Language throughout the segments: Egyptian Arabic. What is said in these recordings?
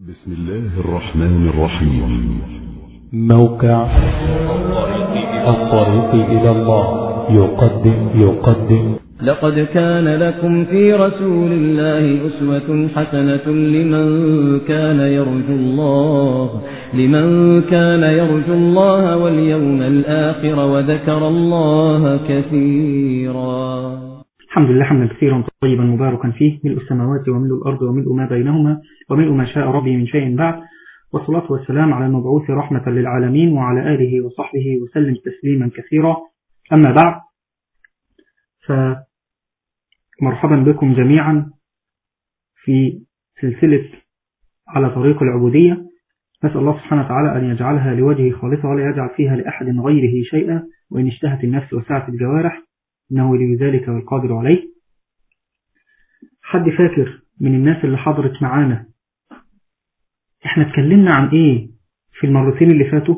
بسم الله الرحمن الرحيم موقع الطريق إلى الله يقدم يقدم لقد كان لكم في رسول الله أسوة حسنة لمن كان يرجو الله لمن كان يرجو الله واليوم الآخر وذكر الله كثيرا الحمد لله حمدا كثيرا طيبا مباركا فيه ملء السماوات وملء الأرض وملء ما بينهما وملء ما شاء ربي من شيء بعد والصلاة والسلام على المبعوث رحمة للعالمين وعلى آله وصحبه وسلم تسليما كثيرا أما بعد فمرحبا بكم جميعا في سلسلة على طريق العبودية نسأل الله سبحانه وتعالى أن يجعلها لوجهه خالصة ولا يجعل فيها لأحد غيره شيئا وإن اشتهت النفس وسعت الجوارح إنه ولي ذلك والقادر عليه حد فاكر من الناس اللي حضرت معانا احنا اتكلمنا عن ايه في المرتين اللي فاتوا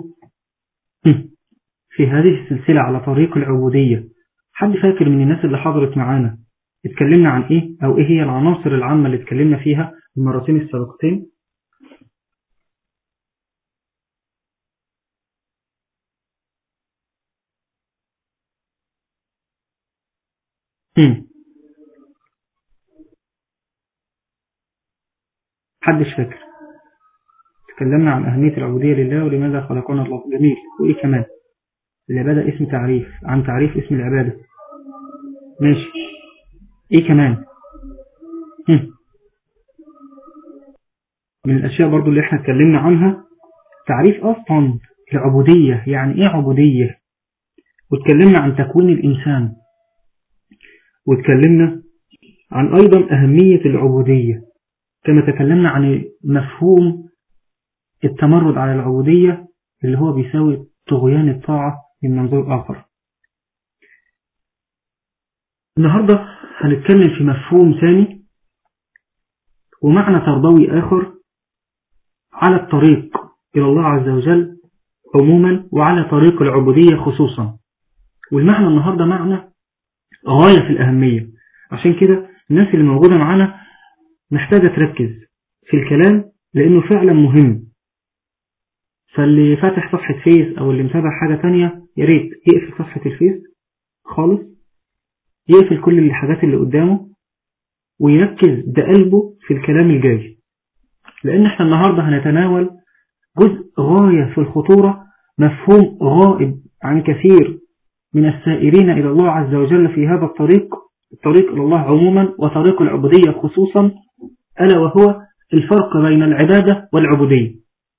في هذه السلسلة على طريق العبودية حد فاكر من الناس اللي حضرت معانا اتكلمنا عن ايه او ايه هي العناصر العامة اللي اتكلمنا فيها المرتين السابقتين حدش فاكر تكلمنا عن أهمية العبودية لله ولماذا خلقنا الله جميل وإيه كمان العبادة اسم تعريف عن تعريف اسم العبادة ماشي إيه كمان هم. من الأشياء برضو اللي احنا اتكلمنا عنها تعريف أصلا العبودية يعني إيه عبودية واتكلمنا عن تكوين الإنسان واتكلمنا عن أيضا أهمية العبودية كما تكلمنا عن مفهوم التمرد على العبودية اللي هو بيساوي طغيان الطاعة من منظور آخر النهاردة هنتكلم في مفهوم ثاني ومعنى تربوي آخر على الطريق إلى الله عز وجل عموما وعلى طريق العبودية خصوصا والمعنى النهاردة معنى غاية في الأهمية عشان كده الناس اللي موجودة معانا محتاجة تركز في الكلام لأنه فعلا مهم فاللي فاتح صفحة فيس أو اللي متابع حاجة تانية ياريت يقفل صفحة الفيس خالص يقفل كل الحاجات اللي قدامه ويركز بقلبه في الكلام الجاي لأن احنا النهاردة هنتناول جزء غاية في الخطورة مفهوم غائب عن كثير من السائرين إلى الله عز وجل في هذا الطريق الطريق إلى الله عموما وطريق العبودية خصوصا ألا وهو الفرق بين العبادة والعبودية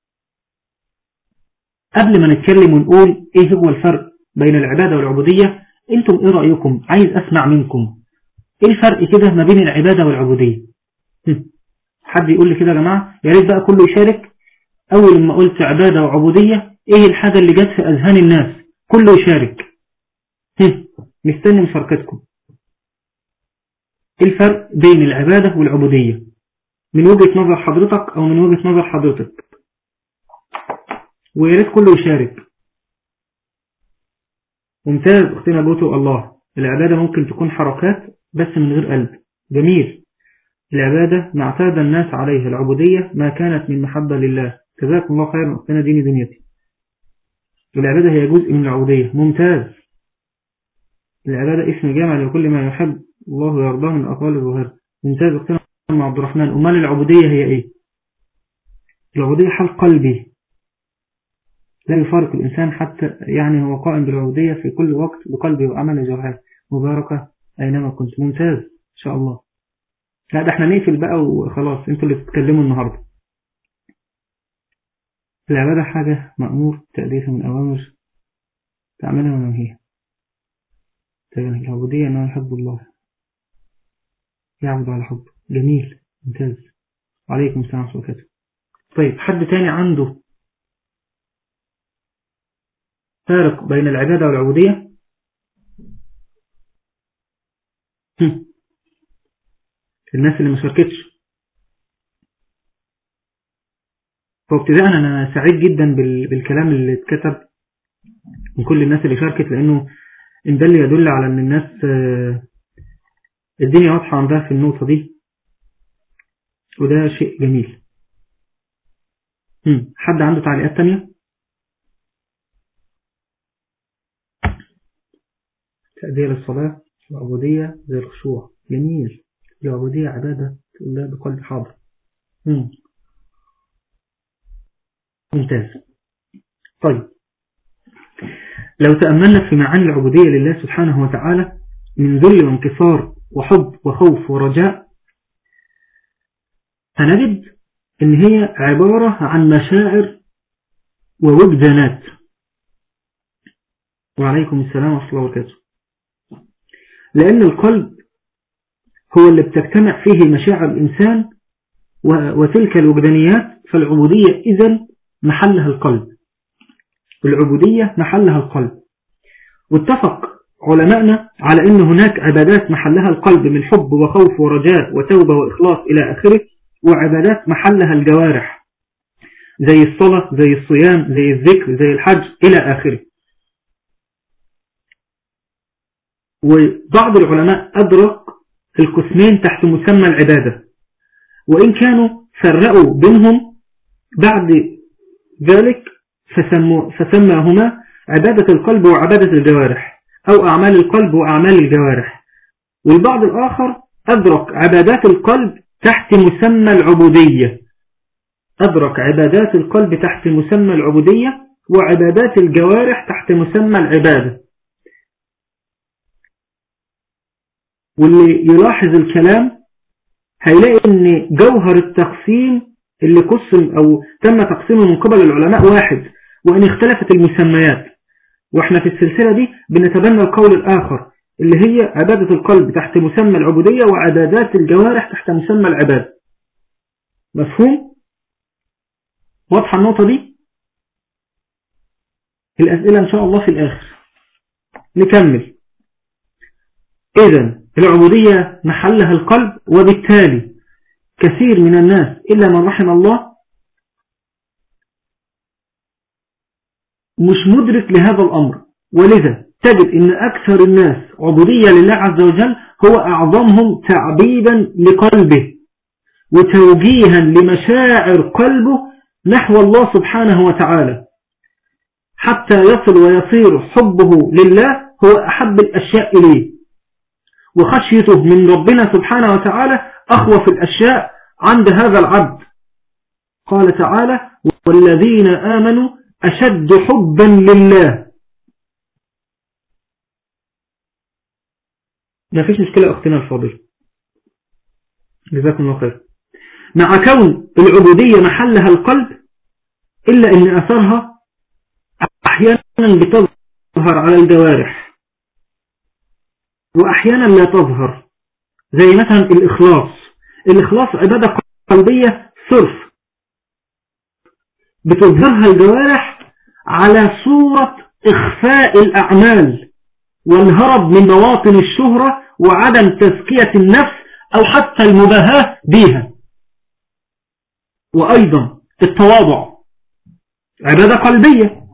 قبل ما نتكلم ونقول إيه هو الفرق بين العبادة والعبودية أنتم إيه رأيكم عايز أسمع منكم إيه الفرق كده ما بين العبادة والعبودية حد يقول لي كده يا جماعة يا ريت بقى كله يشارك أول ما قلت عبادة وعبودية إيه الحاجة اللي جت في أذهان الناس كله يشارك مستني مشاركتكم ايه الفرق بين العبادة والعبودية من وجهة نظر حضرتك او من وجهة نظر حضرتك وياريت كله يشارك ممتاز اختنا بوتو الله العبادة ممكن تكون حركات بس من غير قلب جميل العبادة ما اعتاد الناس عليها العبودية ما كانت من محبة لله جزاكم الله خيرا اختنا ديني دنيتي العبادة هي جزء من العبودية ممتاز العبادة اسم جامع لكل ما يحب الله يرضاه من أقوال الظهر ممتاز اختنا مع عبد الرحمن أمال العبودية هي إيه العبودية حال قلبي لا يفارق الإنسان حتى يعني هو قائم بالعبودية في كل وقت بقلبه وعمل جوهره مباركة أينما كنت ممتاز إن شاء الله لا ده احنا نقفل بقى وخلاص انتوا اللي تتكلموا النهاردة العبادة حاجة مأمور تأديها من أوامر تعملها وننهيها العبودية أنه يحب الله يعبد على حب جميل ممتاز وعليكم السلام ورحمة الله وبركاته طيب حد تاني عنده فارق بين العبادة والعبودية الناس اللي مشاركتش فابتداء أنا سعيد جدا بالكلام اللي اتكتب من كل الناس اللي شاركت لأنه إن ده اللي يدل على أن الناس الدنيا واضحة عندها في النقطة دي وده شيء جميل مم. حد عنده تعليقات تانية تأدية للصلاة العبودية زي الخشوع جميل العبودية عبادة الله بقلب حاضر مم. ممتاز طيب لو تأملنا في معاني العبودية لله سبحانه وتعالى من ذل وانكسار وحب وخوف ورجاء هنجد ان هي عبارة عن مشاعر ووجدانات وعليكم السلام ورحمة الله وبركاته لأن القلب هو اللي بتجتمع فيه مشاعر الإنسان وتلك الوجدانيات فالعبودية إذن محلها القلب العبودية محلها القلب واتفق علماءنا على أن هناك عبادات محلها القلب من حب وخوف ورجاء وتوبة وإخلاص إلى آخره وعبادات محلها الجوارح زي الصلاة زي الصيام زي الذكر زي الحج إلى آخره وبعض العلماء أدرك القسمين تحت مسمى العبادة وإن كانوا فرقوا بينهم بعد ذلك فسماهما عبادة القلب وعبادة الجوارح أو أعمال القلب وأعمال الجوارح والبعض الآخر أدرك عبادات القلب تحت مسمى العبودية أدرك عبادات القلب تحت مسمى العبودية وعبادات الجوارح تحت مسمى العبادة واللي يلاحظ الكلام هيلاقي ان جوهر التقسيم اللي قسم او تم تقسيمه من قبل العلماء واحد وان اختلفت المسميات واحنا في السلسلة دي بنتبنى القول الاخر اللي هي عبادة القلب تحت مسمى العبودية وعبادات الجوارح تحت مسمى العبادة مفهوم؟ واضحة النقطة دي؟ الأسئلة إن شاء الله في الآخر نكمل إذن العبودية محلها القلب وبالتالي كثير من الناس إلا من رحم الله مش مدرك لهذا الأمر ولذا تجد أن أكثر الناس عبودية لله عز وجل هو أعظمهم تعبيدا لقلبه وتوجيها لمشاعر قلبه نحو الله سبحانه وتعالى حتى يصل ويصير حبه لله هو أحب الأشياء إليه وخشيته من ربنا سبحانه وتعالى أخوف الأشياء عند هذا العبد قال تعالى والذين آمنوا أشد حبا لله ما فيش مشكلة أختنا الفاضل جزاكم الله خير مع كون العبودية محلها القلب إلا أن أثرها أحيانا بتظهر على الجوارح وأحيانا لا تظهر زي مثلا الإخلاص الإخلاص عبادة قلبية صرف بتظهرها الجوارح على صورة إخفاء الأعمال والهرب من مواطن الشهرة وعدم تزكية النفس أو حتى المباهاة بها وأيضا التواضع عبادة قلبية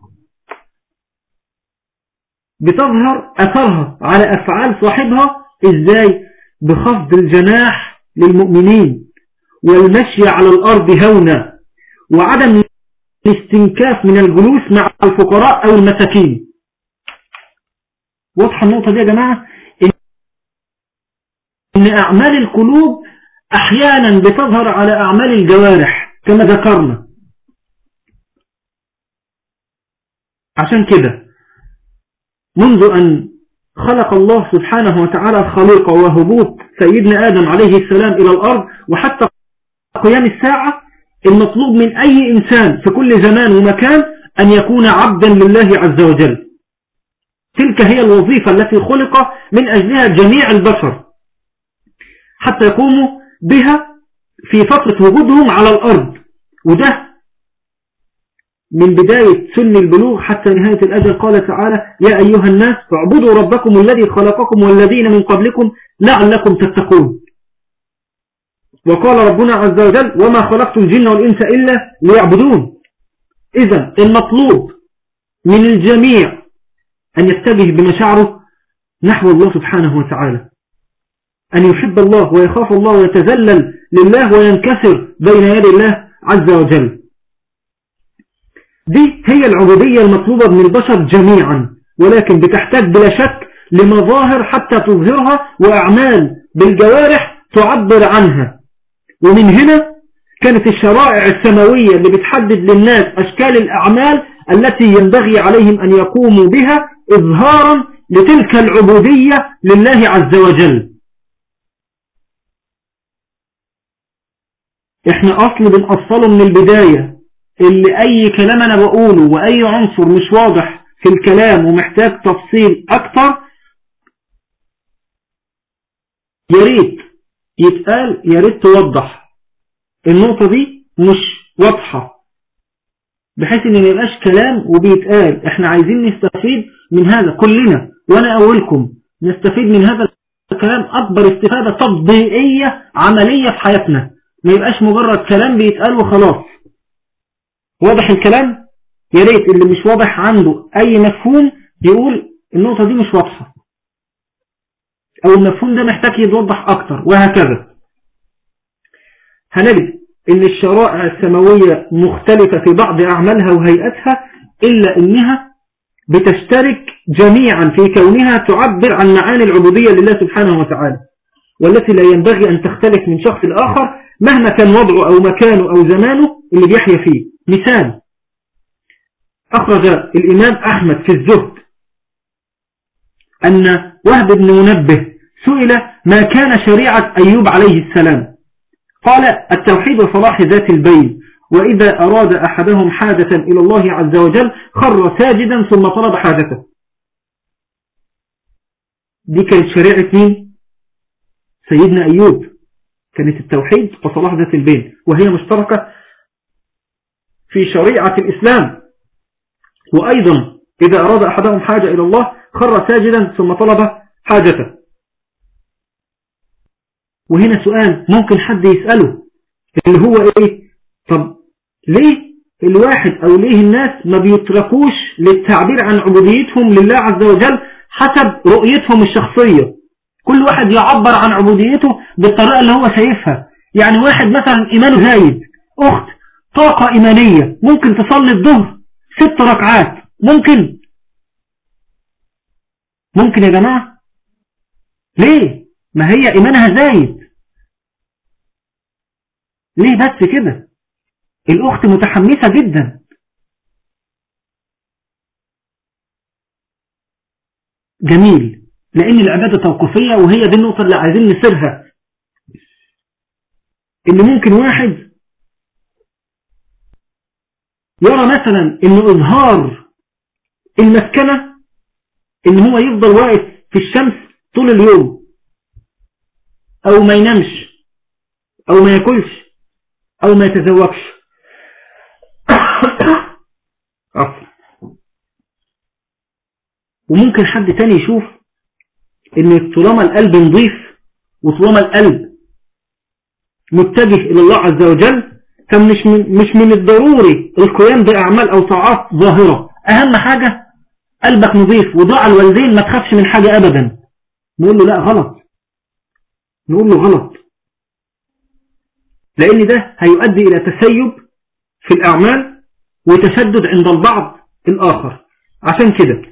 بتظهر أثرها على أفعال صاحبها إزاي بخفض الجناح للمؤمنين والمشي على الأرض هونا وعدم الاستنكاف من الجلوس مع الفقراء أو المساكين واضحة النقطة دي يا جماعة إن أعمال القلوب أحيانا بتظهر على أعمال الجوارح كما ذكرنا عشان كده منذ أن خلق الله سبحانه وتعالى الخليقة وهبوط سيدنا آدم عليه السلام إلى الأرض وحتى قيام الساعة المطلوب من أي إنسان في كل زمان ومكان أن يكون عبدا لله عز وجل تلك هي الوظيفة التي خلق من أجلها جميع البشر حتى يقوموا بها في فترة وجودهم على الأرض وده من بداية سن البلوغ حتى نهاية الأجل قال تعالى يا أيها الناس اعبدوا ربكم الذي خلقكم والذين من قبلكم لعلكم تتقون وقال ربنا عز وجل وما خلقت الجن والإنس إلا ليعبدون إذا المطلوب من الجميع أن يتجه بمشاعره نحو الله سبحانه وتعالى أن يحب الله ويخاف الله ويتذلل لله وينكسر بين يدي الله عز وجل دي هي العبودية المطلوبة من البشر جميعا ولكن بتحتاج بلا شك لمظاهر حتى تظهرها وأعمال بالجوارح تعبر عنها ومن هنا كانت الشرائع السماوية اللي بتحدد للناس أشكال الأعمال التي ينبغي عليهم أن يقوموا بها إظهارا لتلك العبودية لله عز وجل احنا أصل بنأصله من البداية اللي أي كلام أنا بقوله وأي عنصر مش واضح في الكلام ومحتاج تفصيل أكتر ياريت يتقال ياريت توضح النقطة دي مش واضحة بحيث ان ما يبقاش كلام وبيتقال احنا عايزين نستفيد من هذا كلنا وانا اولكم نستفيد من هذا الكلام اكبر استفادة تطبيقية عملية في حياتنا ما يبقاش مجرد كلام بيتقال وخلاص واضح الكلام يا ريت اللي مش واضح عنده اي مفهوم يقول النقطة دي مش واضحة او المفهوم ده محتاج يتوضح اكتر وهكذا هنجد ان الشرائع السماوية مختلفة في بعض اعمالها وهيئتها الا انها بتشترك جميعا في كونها تعبر عن معاني العبودية لله سبحانه وتعالى والتي لا ينبغي ان تختلف من شخص لاخر مهما كان وضعه او مكانه او زمانه اللي بيحيا فيه مثال اخرج الامام احمد في الزهد ان وهب بن منبه سئل ما كان شريعة ايوب عليه السلام قال التوحيد وصلاح ذات البين وإذا أراد أحدهم حاجة إلى الله عز وجل خر ساجدا ثم طلب حاجته دي كانت شريعة مين سيدنا أيوب كانت التوحيد وصلاح ذات البين وهي مشتركة في شريعة الإسلام وأيضا إذا أراد أحدهم حاجة إلى الله خر ساجدا ثم طلب حاجته وهنا سؤال ممكن حد يسأله اللي هو إيه طب ليه الواحد أو ليه الناس ما بيتركوش للتعبير عن عبوديتهم لله عز وجل حسب رؤيتهم الشخصية كل واحد يعبر عن عبوديته بالطريقة اللي هو شايفها يعني واحد مثلا إيمانه زايد أخت طاقة إيمانية ممكن تصلي الظهر ست ركعات ممكن ممكن يا جماعة ليه ما هي إيمانها زايد ليه بس كده الأخت متحمسة جدا جميل لأن العبادة توقفية وهي دي النقطة اللي عايزين نسيرها إن ممكن واحد يرى مثلا إن إظهار المسكنة إن هو يفضل واقف في الشمس طول اليوم أو ما ينامش أو ما ياكلش أو ما يتزوجش وممكن حد تاني يشوف ان طالما القلب نظيف وطالما القلب متجه الى الله عز وجل كان مش من, مش من الضروري القيام بأعمال أو طاعات ظاهرة أهم حاجة قلبك نظيف ودعاء الوالدين ما تخافش من حاجة أبدا نقول له لا غلط نقول له غلط لأن ده هيؤدي إلى تسيب في الأعمال وتشدد عند البعض الآخر عشان كده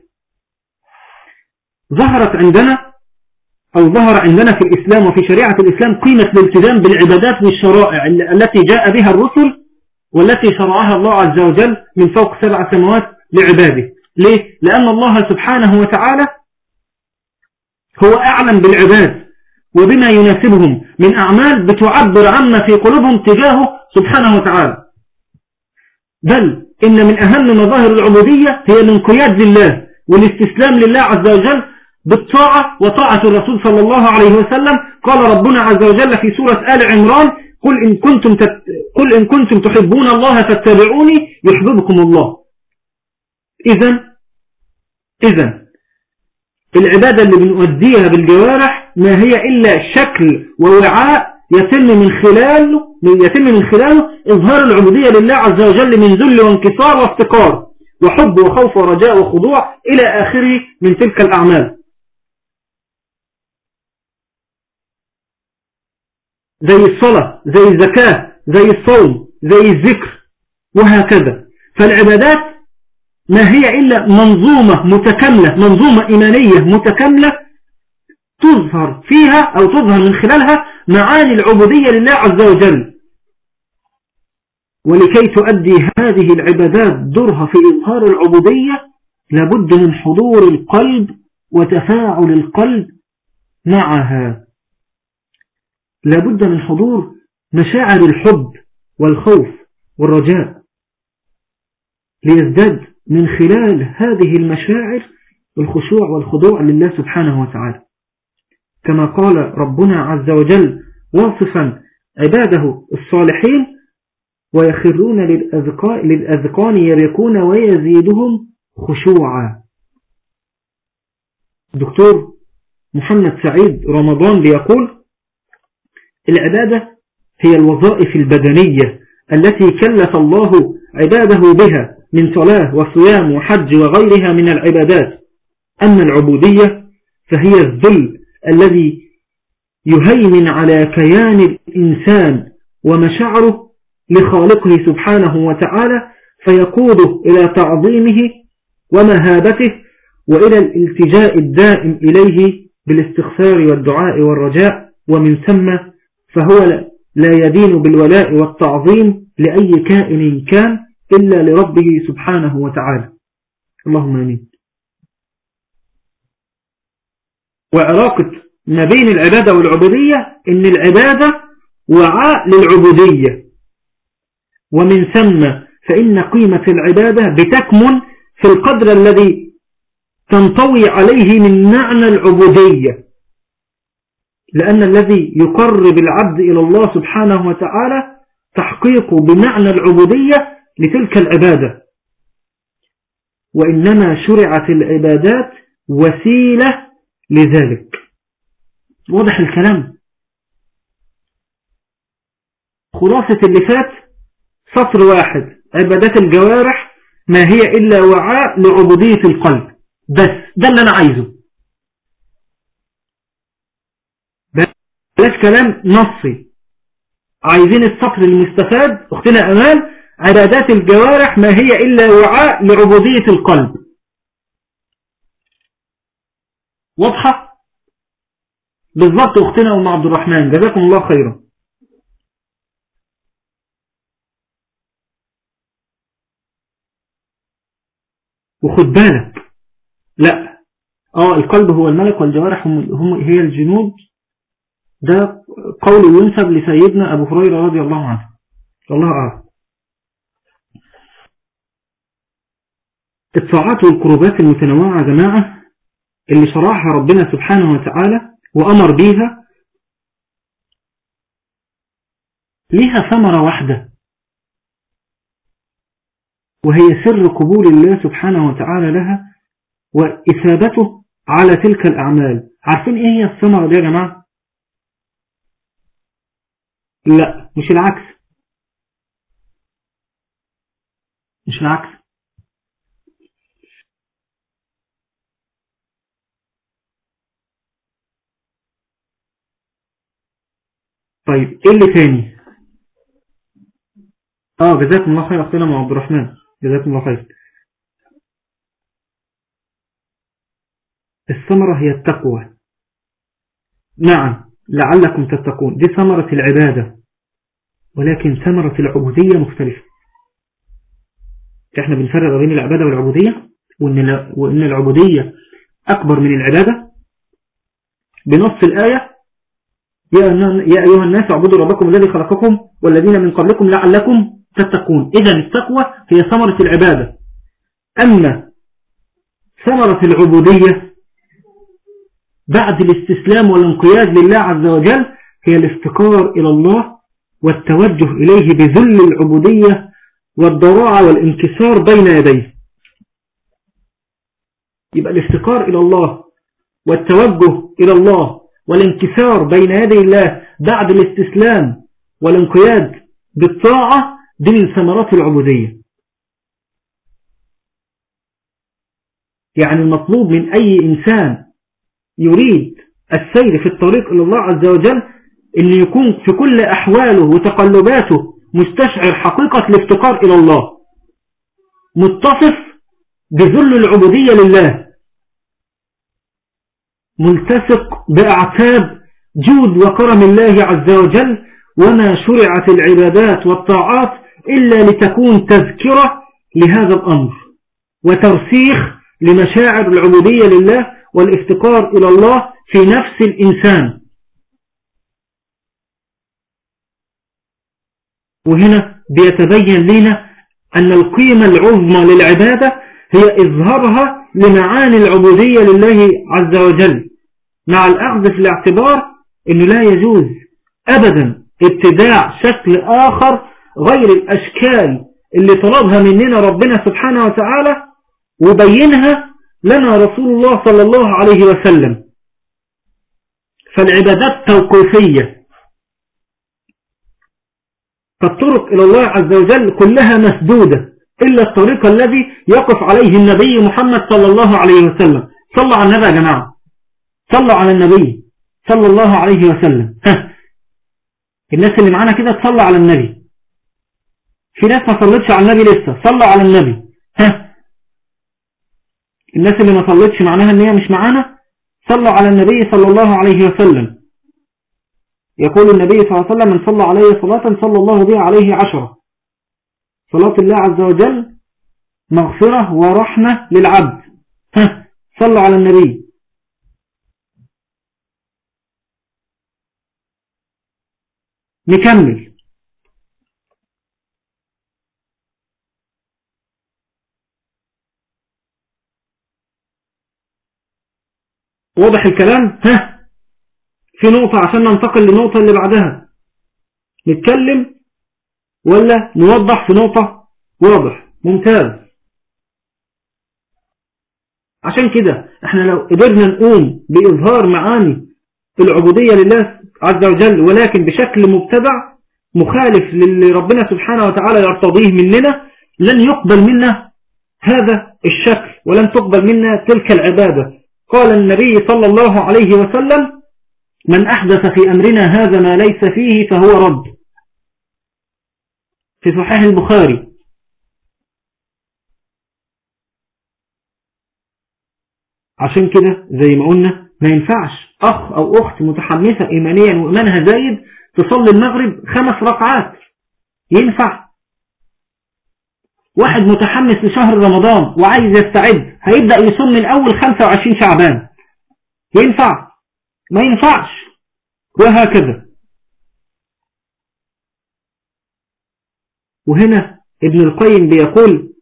ظهرت عندنا أو ظهر عندنا في الإسلام وفي شريعة الإسلام قيمة الالتزام بالعبادات والشرائع التي جاء بها الرسل والتي شرعها الله عز وجل من فوق سبع سماوات لعباده ليه؟ لأن الله سبحانه وتعالى هو أعلم بالعباد وبما يناسبهم من أعمال بتعبر عما في قلوبهم تجاهه سبحانه وتعالى بل إن من أهم مظاهر العبودية هي الانقياد لله والاستسلام لله عز وجل بالطاعة وطاعة الرسول صلى الله عليه وسلم قال ربنا عز وجل في سورة آل عمران قل إن كنتم, تت... قل إن كنتم تحبون الله فاتبعوني يحببكم الله إذا إذا العبادة اللي بنؤديها بالجوارح ما هي إلا شكل ووعاء يتم من خلاله يتم من خلاله إظهار العبودية لله عز وجل من ذل وانكسار وافتقار وحب وخوف ورجاء وخضوع إلى آخره من تلك الأعمال زي الصلاة زي الزكاة زي الصوم زي الذكر وهكذا فالعبادات ما هي إلا منظومة متكاملة منظومة إيمانية متكاملة تظهر فيها أو تظهر من خلالها معاني العبودية لله عز وجل ولكي تؤدي هذه العبادات درها في إظهار العبودية لابد من حضور القلب وتفاعل القلب معها لابد من حضور مشاعر الحب والخوف والرجاء ليزداد من خلال هذه المشاعر الخشوع والخضوع لله سبحانه وتعالى كما قال ربنا عز وجل واصفا عباده الصالحين ويخرون للأذقان يبكون ويزيدهم خشوعا دكتور محمد سعيد رمضان بيقول العبادة هي الوظائف البدنية التي كلف الله عباده بها من صلاة وصيام وحج وغيرها من العبادات أما العبودية فهي الذل الذي يهيمن على كيان الإنسان ومشاعره لخالقه سبحانه وتعالى فيقوده إلى تعظيمه ومهابته وإلى الالتجاء الدائم إليه بالاستغفار والدعاء والرجاء ومن ثم فهو لا يدين بالولاء والتعظيم لأي كائن كان إلا لربه سبحانه وتعالى اللهم امين وعلاقة ما بين العبادة والعبودية إن العبادة وعاء للعبودية ومن ثم فإن قيمة العبادة بتكمن في القدر الذي تنطوي عليه من معنى العبودية لأن الذي يقرب العبد إلى الله سبحانه وتعالى تحقيق بمعنى العبودية لتلك العبادة وإنما شرعت العبادات وسيلة لذلك واضح الكلام خلاصة اللي فات سطر واحد عبادات الجوارح ما هي إلا وعاء لعبودية القلب بس ده اللي أنا عايزه بلاش كلام نصي عايزين السطر المستفاد اختنا أمال عبادات الجوارح ما هي إلا وعاء لعبودية القلب واضحة بالضبط أختنا أم عبد الرحمن جزاكم الله خيرا وخد بالك لا اه القلب هو الملك والجوارح هم, هم هي الجنود ده قول ينسب لسيدنا أبو هريرة رضي الله عنه الله أعلم الطاعات والقربات المتنوعة يا جماعة اللي شرعها ربنا سبحانه وتعالى وأمر بيها ليها ثمرة واحدة وهي سر قبول الله سبحانه وتعالى لها وإثابته على تلك الأعمال عارفين إيه هي الثمرة دي يا جماعة لا مش العكس مش العكس طيب ايه اللي تاني اه جزاكم الله خير اخونا مع عبد الرحمن جزاكم الله خير الثمرة هي التقوى نعم لعلكم تتقون دي ثمرة العبادة ولكن ثمرة العبودية مختلفة احنا بنفرق بين العبادة والعبودية وإن, وإن العبودية أكبر من العبادة بنص الآية يا أيها الناس اعبدوا ربكم الذي خلقكم والذين من قبلكم لعلكم تتقون إذا التقوى هي ثمرة العبادة أما ثمرة العبودية بعد الاستسلام والانقياد لله عز وجل هي الافتقار إلى الله والتوجه إليه بذل العبودية والضراعة والانكسار بين يديه يبقى الافتقار إلى الله والتوجه إلى الله والانكسار بين يدي الله بعد الاستسلام والانقياد بالطاعة دي من ثمرات العبودية يعني المطلوب من أي إنسان يريد السير في الطريق إلى الله عز وجل أن يكون في كل أحواله وتقلباته مستشعر حقيقة الافتقار إلى الله متصف بذل العبودية لله ملتصق بأعتاب جود وكرم الله عز وجل وما شرعت العبادات والطاعات إلا لتكون تذكرة لهذا الأمر وترسيخ لمشاعر العبودية لله والافتقار إلى الله في نفس الإنسان وهنا بيتبين لنا أن القيمة العظمى للعبادة هي إظهارها لمعاني العبودية لله عز وجل مع الأخذ في الاعتبار أنه لا يجوز أبدا ابتداع شكل آخر غير الأشكال اللي طلبها مننا ربنا سبحانه وتعالى وبينها لنا رسول الله صلى الله عليه وسلم فالعبادات توقيفية فالطرق إلى الله عز وجل كلها مسدودة إلا الطريق الذي يقف عليه النبي محمد صلى الله عليه وسلم صلوا على النبي يا جماعة صلوا على النبي صلى الله عليه وسلم ها. الناس اللي معانا كده تصلوا على النبي في ناس ما صلتش على النبي لسه صلوا على النبي ها الناس اللي ما صلتش معناها ان هي مش معانا صلوا على النبي صلى الله عليه وسلم يقول النبي صلى الله عليه وسلم من صلى عليه صلاة صلى الله بها عليه عشرة صلاة الله عز وجل مغفرة ورحمة للعبد ها صلوا على النبي نكمل واضح الكلام ها في نقطة عشان ننتقل للنقطة اللي بعدها نتكلم ولا نوضح في نقطة واضح ممتاز عشان كده احنا لو قدرنا نقوم بإظهار معاني العبودية لله عز وجل ولكن بشكل مبتدع مخالف للي ربنا سبحانه وتعالى يرتضيه مننا لن يقبل منا هذا الشكل ولن تقبل منا تلك العبادة قال النبي صلى الله عليه وسلم من أحدث في أمرنا هذا ما ليس فيه فهو رد في صحيح البخاري عشان كده زي ما قلنا ما ينفعش أخ أو أخت متحمسة إيمانيا وإيمانها زايد تصلي المغرب خمس ركعات ينفع واحد متحمس لشهر رمضان وعايز يستعد هيبدأ يصوم من أول 25 شعبان ينفع ما ينفعش وهكذا وهنا ابن القيم بيقول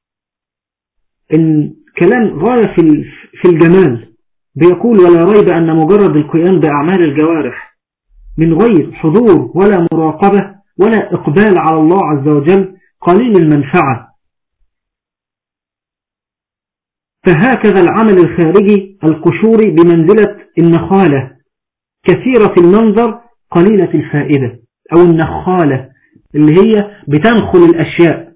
ان كلام غاية في الجمال بيقول ولا ريب أن مجرد القيام بأعمال الجوارح من غير حضور ولا مراقبة ولا إقبال على الله عز وجل قليل المنفعة فهكذا العمل الخارجي القشوري بمنزلة النخالة كثيرة المنظر قليلة الفائدة أو النخالة اللي هي بتنخل الأشياء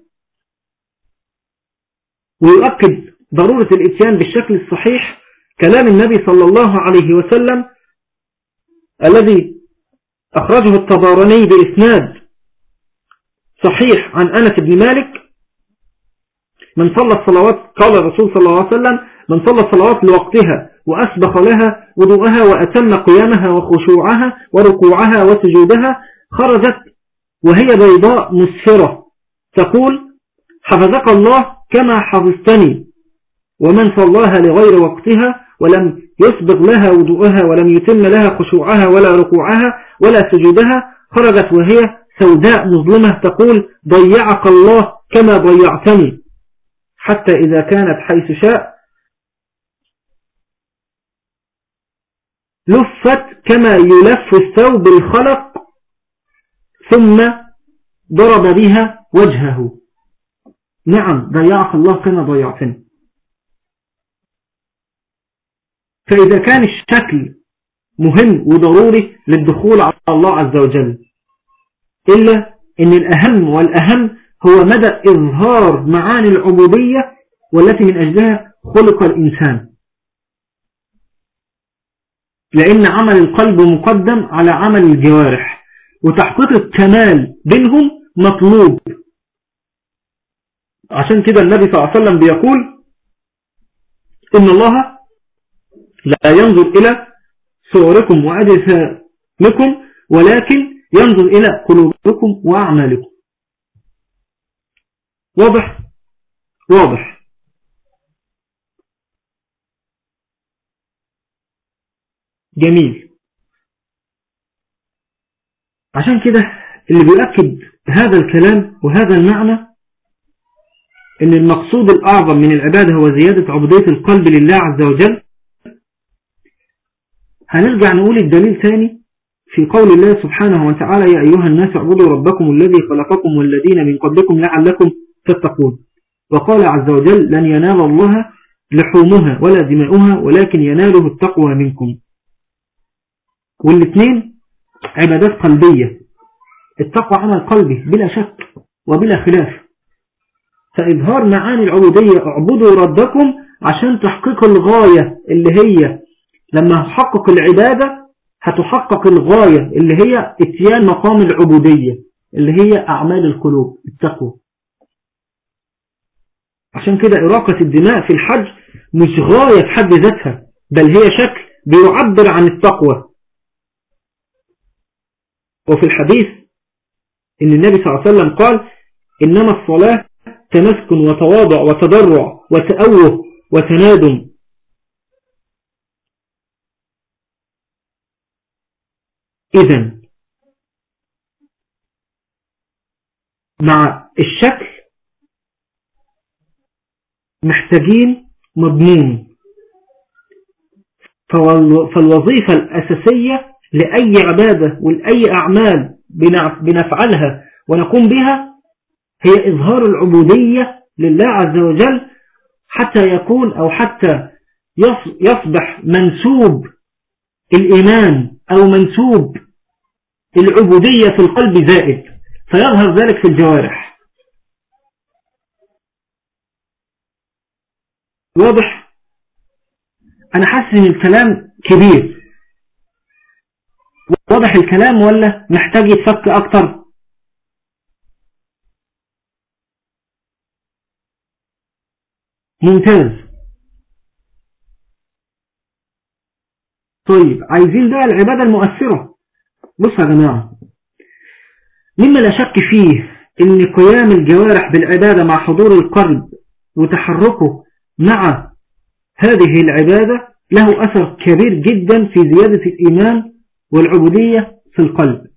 ويؤكد ضرورة الاتيان بالشكل الصحيح كلام النبي صلى الله عليه وسلم الذي أخرجه الطبراني بإسناد صحيح عن أنس بن مالك من صلى الصلوات قال الرسول صلى الله عليه وسلم من صلى الصلوات لوقتها وأسبق لها وضوءها وأتم قيامها وخشوعها وركوعها وسجودها خرجت وهي بيضاء مسفرة تقول حفظك الله كما حفظتني ومن صلاها لغير وقتها ولم يسبق لها وضوءها ولم يتم لها خشوعها ولا ركوعها ولا سجودها خرجت وهي سوداء مظلمة تقول ضيعك الله كما ضيعتني حتى إذا كانت حيث شاء لفت كما يلف الثوب الخلق ثم ضرب بها وجهه نعم ضيعك الله كما ضيعتني فإذا كان الشكل مهم وضروري للدخول على الله عز وجل إلا أن الأهم والأهم هو مدى إظهار معاني العبودية والتي من أجلها خلق الإنسان لأن عمل القلب مقدم على عمل الجوارح وتحقيق الكمال بينهم مطلوب عشان كده النبي صلى الله عليه وسلم بيقول إن الله لا ينظر إلى صوركم وأجسامكم ولكن ينظر إلى قلوبكم وأعمالكم واضح واضح جميل عشان كده اللي بيؤكد هذا الكلام وهذا المعنى ان المقصود الاعظم من العبادة هو زيادة عبودية القلب لله عز وجل هنرجع نقول الدليل ثاني في قول الله سبحانه وتعالى يا أيها الناس اعبدوا ربكم الذي خلقكم والذين من قبلكم لعلكم تتقون وقال عز وجل لن ينال الله لحومها ولا دماؤها ولكن يناله التقوى منكم والاثنين عبادات قلبية التقوى عمل قلبي بلا شك وبلا خلاف فإظهار معاني العبودية اعبدوا ربكم عشان تحقيق الغاية اللي هي لما تحقق العبادة هتحقق الغاية اللي هي اتيان مقام العبودية اللي هي أعمال القلوب التقوى عشان كده إراقة الدماء في الحج مش غاية في حد ذاتها بل هي شكل بيعبر عن التقوى وفي الحديث إن النبي صلى الله عليه وسلم قال إنما الصلاة تمسكن وتواضع وتضرع وتأوه وتنادم إذا مع الشكل محتاجين مضمون فالوظيفة الأساسية لأي عبادة ولأي أعمال بنفعلها ونقوم بها هي إظهار العبودية لله عز وجل حتى يكون أو حتى يصبح منسوب الإيمان أو منسوب العبودية في القلب زائد فيظهر ذلك في الجوارح واضح أنا حاسس إن الكلام كبير واضح الكلام ولا محتاج يتفك أكتر ممتاز طيب عايزين بقى العبادة المؤثرة بصوا يا جماعة مما لا شك فيه ان قيام الجوارح بالعبادة مع حضور القلب وتحركه مع هذه العبادة له أثر كبير جدا في زيادة الإيمان والعبودية في القلب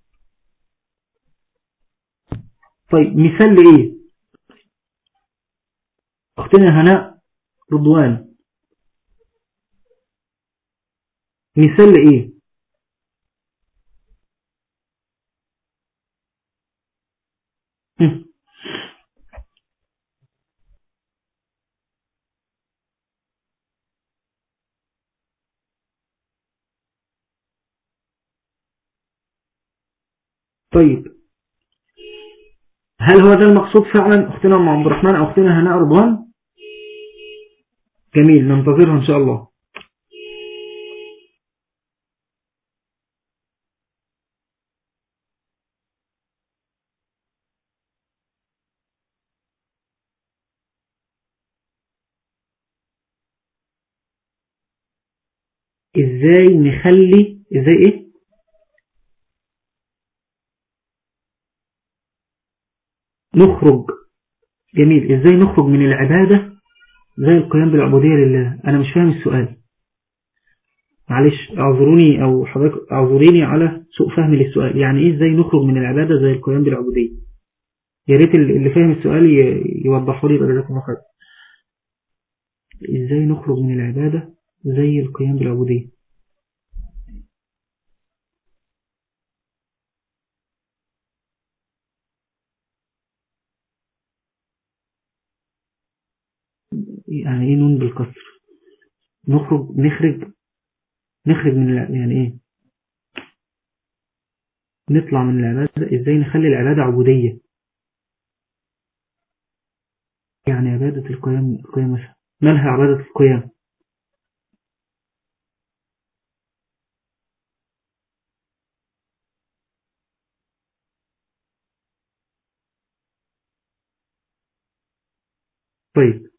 طيب مثال لإيه أختنا هناء رضوان مثال لإيه طيب هل هو ده المقصود فعلا اختنا ام عبد الرحمن او اختنا هناء رضوان جميل ننتظرها ان شاء الله ازاي نخلي ازاي ايه نخرج جميل ازاي نخرج من العبادة زي القيام بالعبودية لله انا مش فاهم السؤال معلش اعذروني او حضرتك اعذريني على سوء فهمي للسؤال يعني ايه ازاي نخرج من العبادة زي القيام بالعبودية يا ريت اللي فاهم السؤال يوضحوا لي يبقى جزاكم الله خير ازاي نخرج من العبادة زي القيام بالعبودية يعني ايه نون بالكسر نخرج نخرج نخرج من يعني ايه نطلع من العبادة ازاي نخلي العبادة عبودية يعني عبادة القيام القيام مثلا مالها عبادة القيام طيب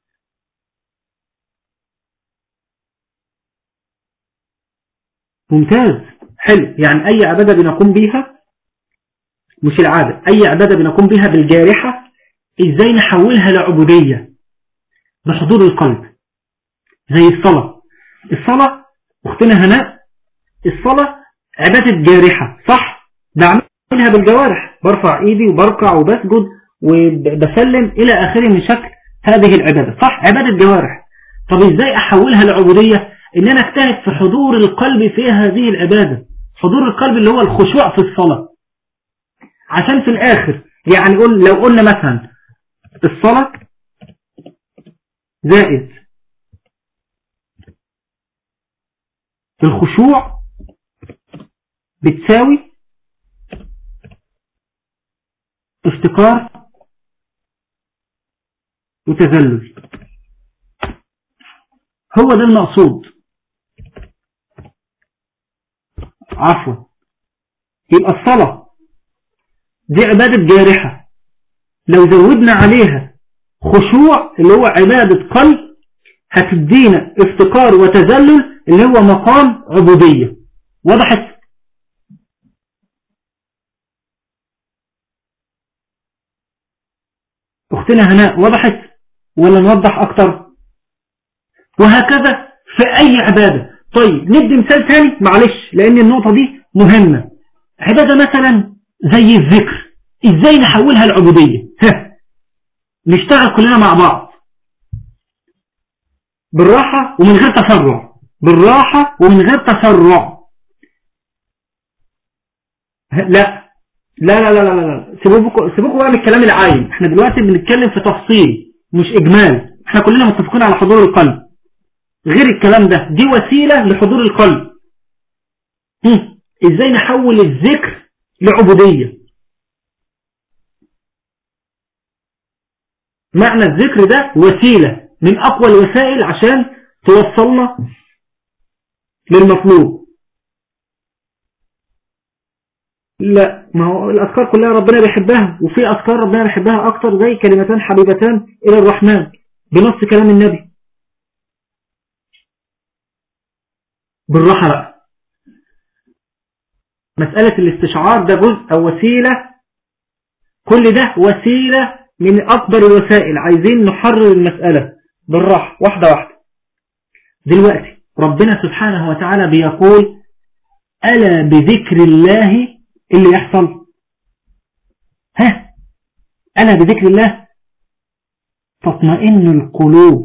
ممتاز حلو يعني أي عبادة بنقوم بيها مش العادة أي عبادة بنقوم بها بالجارحة إزاي نحولها لعبودية بحضور القلب زي الصلاة الصلاة أختنا هناء الصلاة عبادة جارحة صح بعملها بالجوارح برفع إيدي وبركع وبسجد وبسلم إلى آخره من شكل هذه العبادة صح عبادة جوارح طب إزاي أحولها لعبودية إن أنا اجتهد في حضور القلب في هذه العبادة حضور القلب اللي هو الخشوع في الصلاة عشان في الآخر يعني قول لو قلنا مثلا الصلاة زائد الخشوع بتساوي افتقار وتذلل هو ده المقصود عفوا يبقى الصلاة دي عبادة جارحة لو زودنا عليها خشوع اللي هو عبادة قلب هتدينا افتقار وتذلل اللي هو مقام عبودية وضحت اختنا هناء وضحت ولا نوضح اكتر وهكذا في اي عبادة طيب ندي مثال ثاني معلش لان النقطة دي مهمة عبادة مثلا زي الذكر ازاي نحولها العبودية نشتغل كلنا مع بعض بالراحة ومن غير تسرع بالراحة ومن غير تسرع لا لا لا لا لا لا سيبوكوا سيبوكوا بقى من الكلام العايم احنا دلوقتي بنتكلم في تفصيل مش اجمال احنا كلنا متفقين على حضور القلب غير الكلام ده دي وسيلة لحضور القلب هم. ازاي نحول الذكر لعبودية معنى الذكر ده وسيلة من اقوى الوسائل عشان توصلنا للمطلوب لا ما هو الأذكار كلها ربنا بيحبها وفي أذكار ربنا بيحبها أكتر زي كلمتان حبيبتان إلى الرحمن بنص كلام النبي بالراحة بقى مسألة الاستشعار ده جزء أو وسيلة كل ده وسيلة من أكبر الوسائل عايزين نحرر المسألة بالراحة واحدة واحدة دلوقتي ربنا سبحانه وتعالى بيقول ألا بذكر الله اللي يحصل ها ألا بذكر الله تطمئن القلوب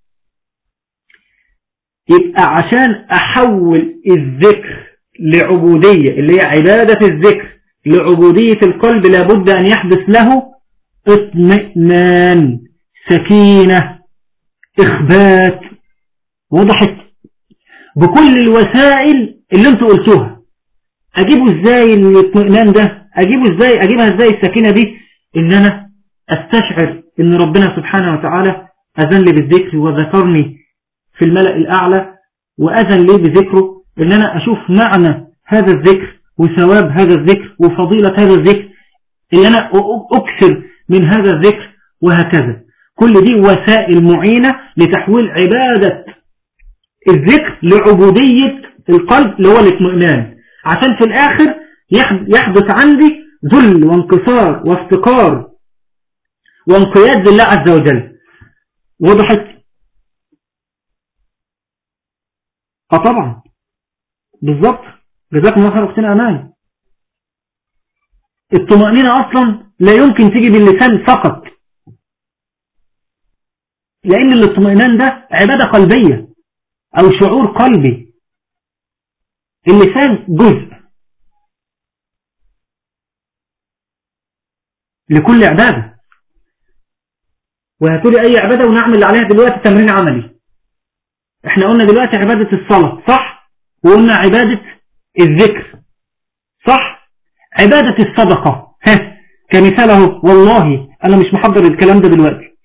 يبقى عشان أحول الذكر لعبودية اللي هي عبادة الذكر لعبودية القلب لابد أن يحدث له اطمئنان سكينة إخبات وضحت بكل الوسائل اللي انتوا قلتوها اجيبه ازاي الاطمئنان ده اجيبه ازاي اجيبها ازاي السكينة دي ان انا استشعر ان ربنا سبحانه وتعالى اذن لي بالذكر وذكرني في الملأ الاعلى واذن لي بذكره ان انا اشوف معنى هذا الذكر وثواب هذا الذكر وفضيلة هذا الذكر ان انا اكثر من هذا الذكر وهكذا كل دي وسائل معينة لتحويل عبادة الذكر لعبودية القلب اللي هو الاطمئنان عشان في الآخر يحدث عندي ذل وانكسار وافتقار وانقياد لله عز وجل وضحت اه طبعا بالظبط جزاكم الله خير اختنا امان الطمأنينة اصلا لا يمكن تيجي باللسان فقط لان الاطمئنان ده عبادة قلبية او شعور قلبي اللسان جزء لكل عبادة وهاتولي اي عبادة ونعمل عليها دلوقتي تمرين عملي احنا قلنا دلوقتي عبادة الصلاة صح وقلنا عبادة الذكر صح عبادة الصدقة ها كمثال اهو والله انا مش محضر الكلام ده دلوقتي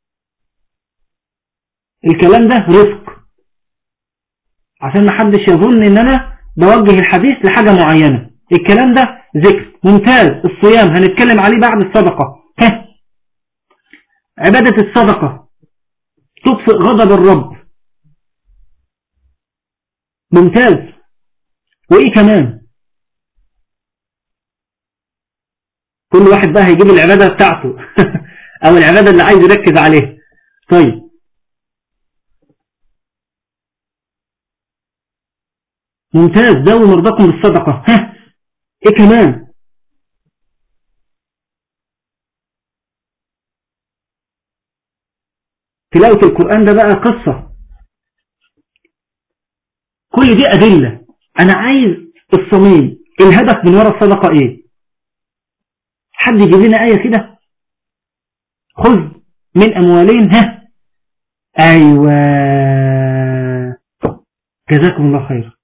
الكلام ده رزق عشان ما حدش يظن ان انا بوجه الحديث لحاجة معينة الكلام ده ذكر ممتاز الصيام هنتكلم عليه بعد الصدقة ها عبادة الصدقة تطفئ غضب الرب ممتاز وإيه كمان كل واحد بقى هيجيب العبادة بتاعته أو العبادة اللي عايز يركز عليها طيب ممتاز داوي مرضاكم بالصدقة ها ايه كمان تلاوة القرآن ده بقى قصة كل دي أدلة أنا عايز الصميم الهدف من وراء الصدقة إيه حد يجيب لنا آية كده خذ من أموالين ها أيوة جزاكم الله خير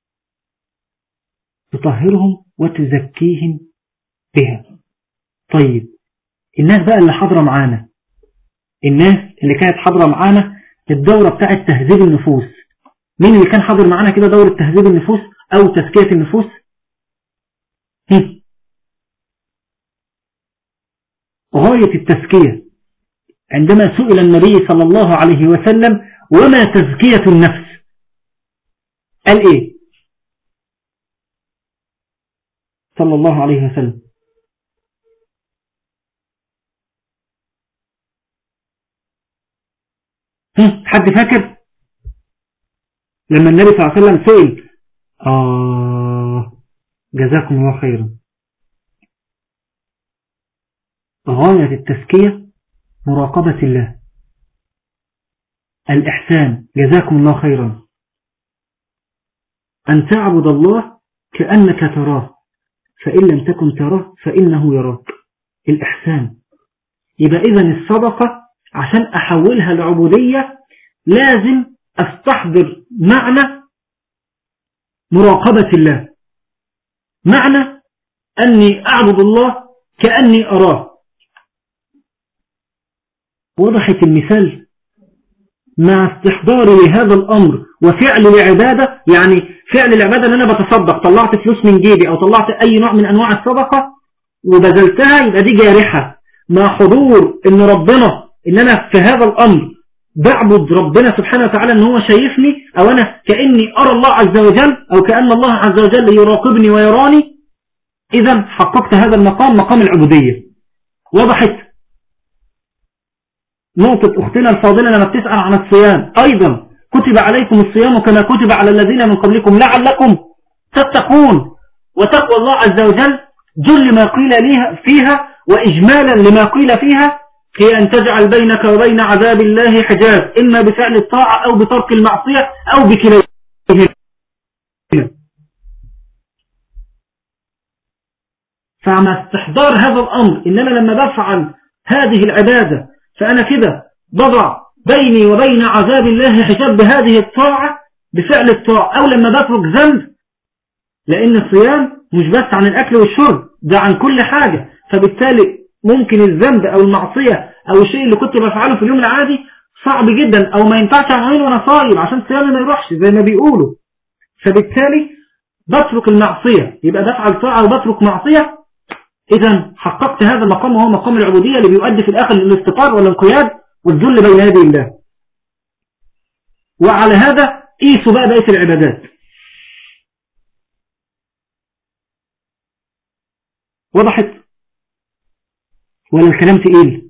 تطهرهم وتزكيهم بها طيب الناس بقى اللي حاضرة معانا الناس اللي كانت حاضرة معانا الدورة بتاعة تهذيب النفوس مين اللي كان حاضر معانا كده دورة تهذيب النفوس أو تزكية النفوس هم. غاية التزكية عندما سئل النبي صلى الله عليه وسلم وما تزكية النفس قال ايه صلى الله عليه وسلم حد فاكر لما النبي صلى الله عليه وسلم سئل آه جزاكم الله خيرا غاية التزكية مراقبة الله الإحسان جزاكم الله خيرا أن تعبد الله كأنك تراه فإن لم تكن تراه فإنه يراك الإحسان يبقى إذن الصدقة عشان أحولها لعبودية لازم أستحضر معنى مراقبة الله معنى أني أعبد الله كأني أراه وضحت المثال مع استحضاري لهذا الأمر وفعل العبادة يعني فعل العبادة أن أنا بتصدق طلعت فلوس من جيبي أو طلعت أي نوع من أنواع الصدقة وبذلتها يبقى دي جارحة مع حضور أن ربنا أن أنا في هذا الأمر بعبد ربنا سبحانه وتعالى أن هو شايفني أو أنا كأني أرى الله عز وجل أو كأن الله عز وجل يراقبني ويراني إذا حققت هذا المقام مقام العبودية وضحت نقطة أختنا الفاضلة لما بتسأل عن الصيام أيضا كتب عليكم الصيام كما كتب على الذين من قبلكم لعلكم تتقون وتقوى الله عز وجل جل ما قيل فيها وإجمالا لما قيل فيها هي أن تجعل بينك وبين عذاب الله حجاب إما بفعل الطاعة أو بترك المعصية أو بكليهما فمع استحضار هذا الأمر إنما لما بفعل هذه العبادة فأنا كده بضع بيني وبين عذاب الله حجاب بهذه الطاعة بفعل الطاعة أو لما بترك ذنب لأن الصيام مش بس عن الأكل والشرب ده عن كل حاجة فبالتالي ممكن الذنب أو المعصية أو الشيء اللي كنت بفعله في اليوم العادي صعب جدا أو ما ينفعش أعمله وأنا صايم عشان صيامي ما يروحش زي ما بيقولوا فبالتالي بترك المعصية يبقى بفعل طاعة وبترك معصية إذا حققت هذا المقام وهو مقام العبودية اللي بيؤدي في الآخر للاستقرار والانقياد والذل بين يدي الله وعلى هذا قيسوا بقى بقية العبادات وضحت ولا الكلام تقيل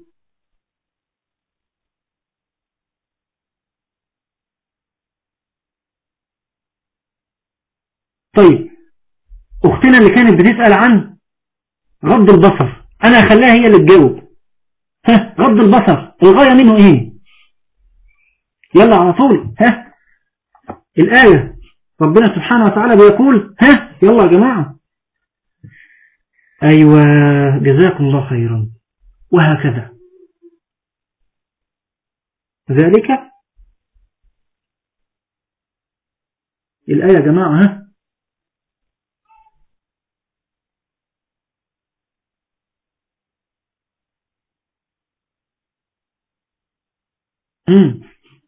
طيب اختنا اللي كانت بتسأل عن غض البصر انا هخليها هي اللي تجاوب ها غض البصر الغاية منه ايه يلا على طول ها الآية ربنا سبحانه وتعالى بيقول ها يلا يا جماعة أيوة جزاكم الله خيرا وهكذا ذلك الآية يا جماعة ها امم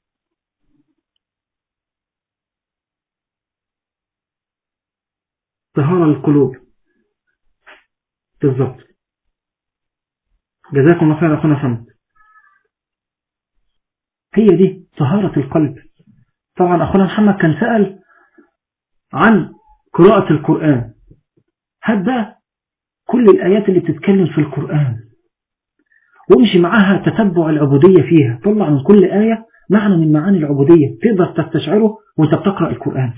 طهارة القلوب بالضبط جزاكم الله خير أخونا فهمت هي دي طهارة القلب طبعا أخونا محمد كان سأل عن قراءة القرآن هذا كل الآيات اللي بتتكلم في القرآن وامشي معاها تتبع العبودية فيها طلع من كل آية معنى من معاني العبودية تقدر تستشعره وانت بتقرأ القرآن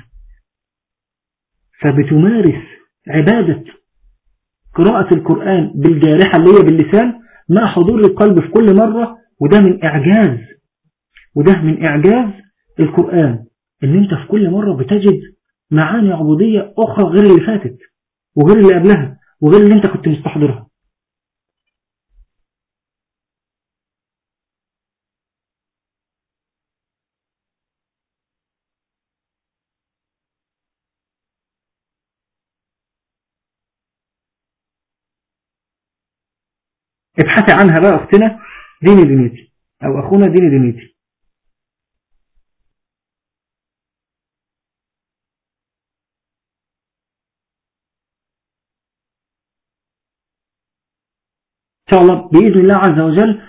فبتمارس عبادة قراءة القرآن بالجارحة اللي هي باللسان مع حضور القلب في كل مرة وده من إعجاز وده من إعجاز القرآن ان انت في كل مرة بتجد معاني عبودية أخرى غير اللي فاتت وغير اللي قبلها وغير اللي انت كنت مستحضرها ابحثي عنها بقى أختنا ديني دنيتي أو أخونا ديني دنيتي إن شاء الله بإذن الله عز وجل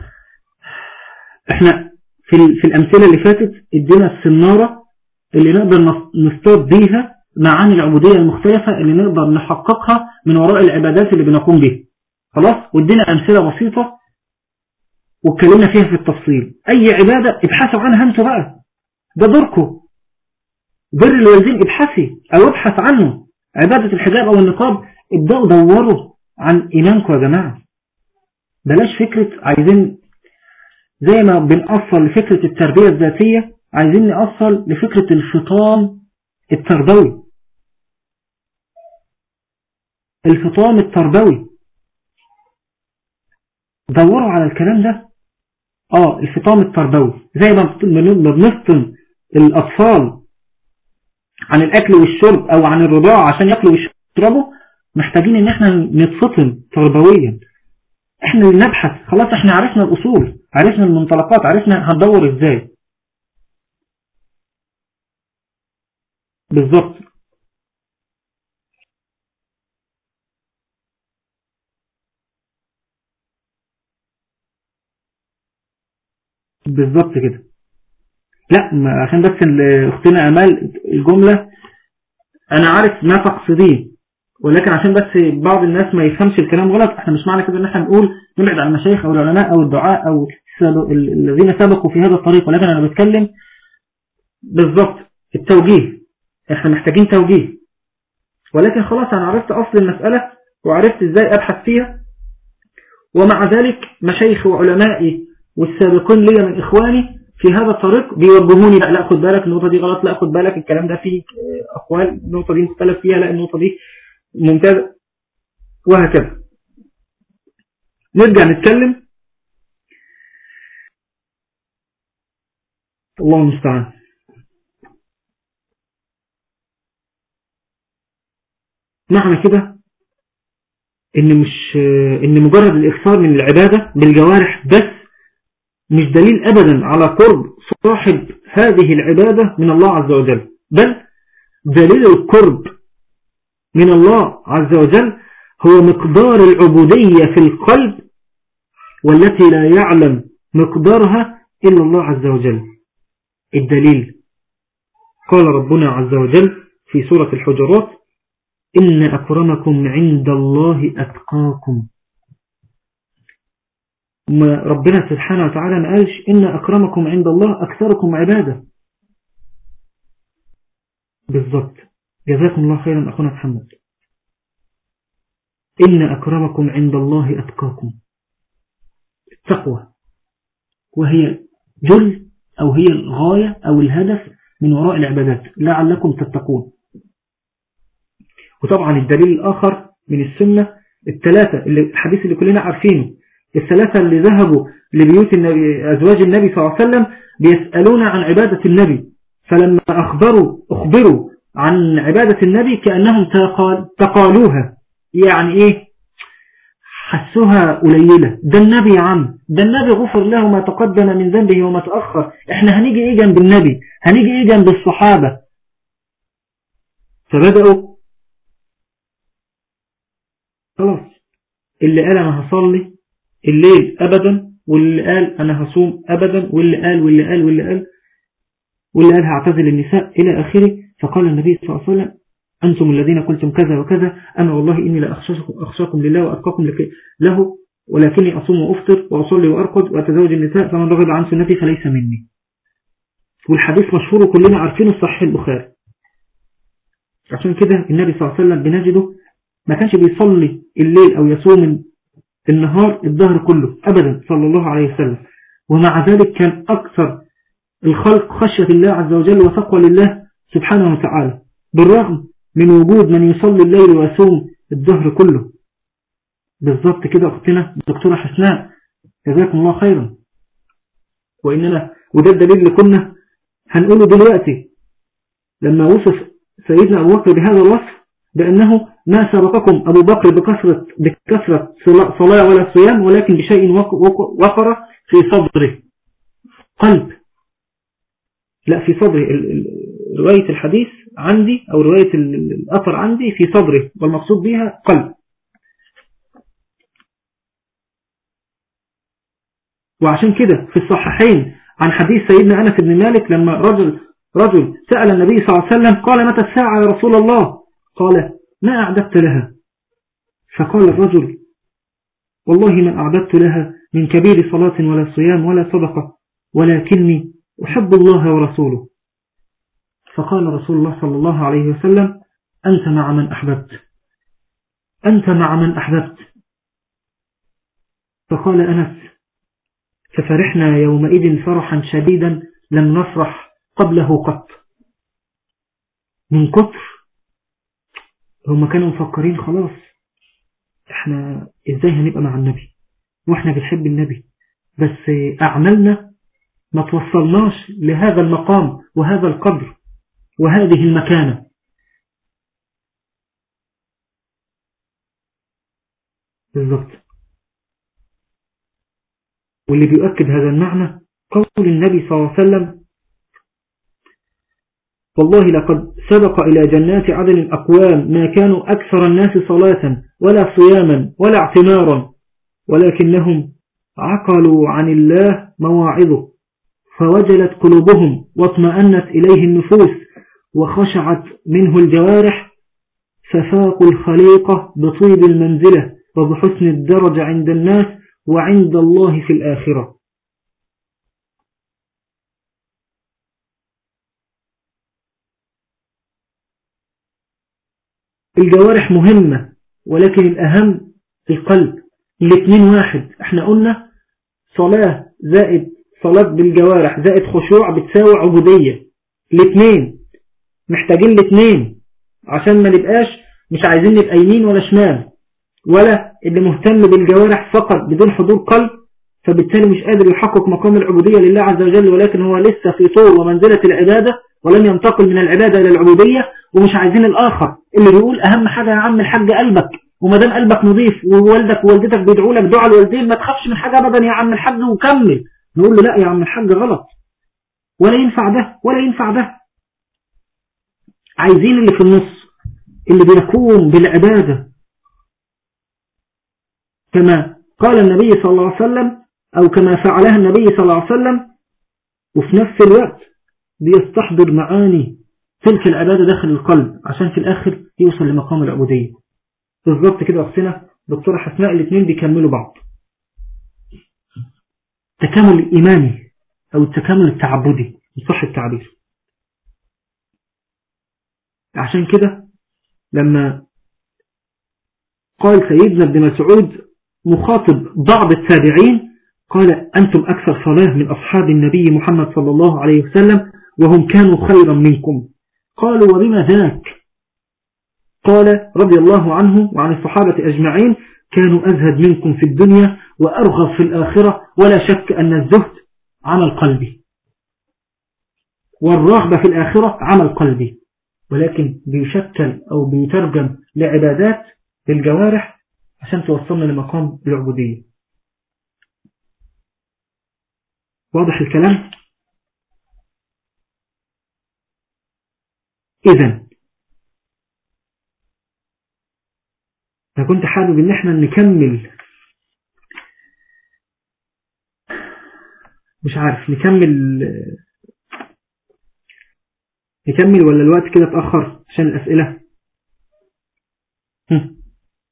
احنا في, في الأمثلة اللي فاتت ادينا السنارة اللي نقدر نصطاد بيها معاني العبودية المختلفة اللي نقدر نحققها من وراء العبادات اللي بنقوم بها خلاص وادينا أمثلة بسيطة واتكلمنا فيها في التفصيل أي عبادة ابحثوا عنها انتوا بقى ده دوركم بر الوالدين ابحثي أو ابحث عنه عبادة الحجاب أو النقاب ابدأوا دوروا عن إيمانكم يا جماعة بلاش فكرة عايزين زي ما بنأصل لفكرة التربية الذاتية عايزين نأصل لفكرة الفطام التربوي الفطام التربوي دوروا على الكلام ده اه الفطام التربوي زي ما بنفطم الأطفال عن الأكل والشرب أو عن الرضاعة عشان يأكلوا ويشربوا محتاجين ان احنا نتفطم تربويا احنا اللي نبحث خلاص احنا عرفنا الأصول عرفنا المنطلقات عرفنا هندور ازاي بالظبط بالظبط كده لا عشان بس اختنا امال الجملة انا عارف ما تقصدين ولكن عشان بس بعض الناس ما يفهمش الكلام غلط احنا مش معنى كده ان احنا نقول نبعد عن المشايخ او العلماء او الدعاء او الذين سبقوا في هذا الطريق ولكن انا بتكلم بالظبط التوجيه احنا محتاجين توجيه ولكن خلاص انا عرفت اصل المسألة وعرفت ازاي ابحث فيها ومع ذلك مشايخ وعلمائي والسابقون لي من اخواني في هذا الطريق بيوجهوني لا لا خد بالك النقطة دي غلط لا خد بالك الكلام ده فيه اقوال النقطة دي مختلف فيها لا النقطة دي ممتازة وهكذا نرجع نتكلم الله المستعان معنى كده ان مش ان مجرد الاكثار من العبادة بالجوارح بس مش دليل ابدا على قرب صاحب هذه العبادة من الله عز وجل بل دليل القرب من الله عز وجل هو مقدار العبودية في القلب والتي لا يعلم مقدارها إلا الله عز وجل الدليل قال ربنا عز وجل في سورة الحجرات إن أكرمكم عند الله أتقاكم ما ربنا سبحانه وتعالى ما قالش إن أكرمكم عند الله أكثركم عبادة بالضبط جزاكم الله خيرا أخونا محمد إن أكرمكم عند الله أتقاكم التقوى وهي جل أو هي الغاية أو الهدف من وراء العبادات لعلكم تتقون وطبعا الدليل الآخر من السنة الثلاثة اللي الحديث اللي كلنا عارفينه الثلاثة اللي ذهبوا لبيوت النبي أزواج النبي صلى الله عليه وسلم بيسألون عن عبادة النبي فلما أخبروا أخبروا عن عبادة النبي كأنهم تقال تقالوها يعني إيه حسوها قليلة ده النبي يا عم ده النبي غفر له ما تقدم من ذنبه وما تأخر احنا هنيجي ايه جنب النبي هنيجي ايه جنب الصحابة فبدأوا خلاص اللي قال انا هصلي الليل ابدا واللي قال أنا هصوم أبدا واللي قال واللي قال واللي قال واللي قال هعتزل النساء إلى آخره فقال النبي صلى الله عليه وسلم أنتم الذين قلتم كذا وكذا أنا والله إني لا أخشاكم لله وأتقاكم له ولكني أصوم وأفطر وأصلي وأرقد وأتزوج النساء فمن رغب عن سنتي فليس مني والحديث مشهور وكلنا عارفينه صحيح البخاري عشان كده النبي صلى الله عليه وسلم بنجده ما كانش بيصلي الليل أو يصوم النهار الظهر كله أبدا صلى الله عليه وسلم ومع ذلك كان أكثر الخلق خشية الله عز وجل وتقوى لله سبحانه وتعالى بالرغم من وجود من يصلي الليل ويصوم الظهر كله بالضبط كده أختنا الدكتورة حسناء جزاكم الله خيرا وإننا وده الدليل اللي كنا هنقوله دلوقتي لما وصف سيدنا أبو بكر بهذا الوصف بأنه ما سبقكم أبو بكر بكثرة, بكثرة صلاة ولا صيام ولكن بشيء وقر في صدره قلب لا في صدره رواية الحديث عندي أو رواية الأثر عندي في صدره والمقصود بها قلب وعشان كده في الصحيحين عن حديث سيدنا أنس بن مالك لما رجل رجل سأل النبي صلى الله عليه وسلم قال متى الساعة يا رسول الله قال ما أعددت لها فقال الرجل والله ما أعددت لها من كبير صلاة ولا صيام ولا صدقة ولكني أحب الله ورسوله فقال رسول الله صلى الله عليه وسلم أنت مع من أحببت أنت مع من أحببت فقال أنس ففرحنا يومئذ فرحا شديدا لم نفرح قبله قط من كتر هم كانوا مفكرين خلاص احنا ازاي هنبقى مع النبي واحنا بنحب النبي بس اعمالنا ما توصلناش لهذا المقام وهذا القدر وهذه المكانة بالضبط واللي بيؤكد هذا المعنى قول النبي صلى الله عليه وسلم والله لقد سبق إلى جنات عدن أقوام ما كانوا أكثر الناس صلاة ولا صياما ولا اعتمارا ولكنهم عقلوا عن الله مواعظه فوجلت قلوبهم واطمأنت إليه النفوس وخشعت منه الجوارح ففاقوا الخليقة بطيب المنزلة وبحسن الدرجة عند الناس وعند الله في الآخرة الجوارح مهمة ولكن الأهم القلب الاثنين واحد احنا قلنا صلاة زائد صلاة بالجوارح زائد خشوع بتساوي عبودية الاثنين محتاجين الاثنين عشان ما نبقاش مش عايزين نبقى يمين ولا شمال ولا اللي مهتم بالجوارح فقط بدون حضور قلب فبالتالي مش قادر يحقق مقام العبودية لله عز وجل ولكن هو لسه في طول ومنزلة العبادة ولم ينتقل من العبادة إلى العبودية ومش عايزين الآخر اللي بيقول أهم حاجة يا عم الحاج قلبك وما دام قلبك نظيف ووالدك ووالدتك بيدعوا لك دعاء الوالدين ما تخافش من حاجة أبدا يا عم الحاج وكمل نقول له لا يا عم الحاج غلط ولا ينفع ده ولا ينفع ده عايزين اللي في النص اللي بيقوم بالعبادة كما قال النبي صلى الله عليه وسلم أو كما فعلها النبي صلى الله عليه وسلم وفي نفس الوقت بيستحضر معاني تلك العبادة داخل القلب عشان في الآخر يوصل لمقام العبودية بالضبط كده أختنا دكتورة حسناء الاثنين بيكملوا بعض التكامل الإيماني أو التكامل التعبدي صح التعبير عشان كده لما قال سيدنا ابن مسعود مخاطب بعض التابعين قال أنتم أكثر صلاة من أصحاب النبي محمد صلى الله عليه وسلم وهم كانوا خيرا منكم قالوا وبما ذاك قال رضي الله عنه وعن الصحابة أجمعين كانوا أزهد منكم في الدنيا وأرغب في الآخرة ولا شك أن الزهد عمل قلبي والرغبة في الآخرة عمل قلبي ولكن بيشكل أو بيترجم لعبادات للجوارح عشان توصلنا لمقام العبودية واضح الكلام إذا أنا كنت حابب إن احنا نكمل مش عارف نكمل نكمل ولا الوقت كده اتأخر عشان الأسئلة هم.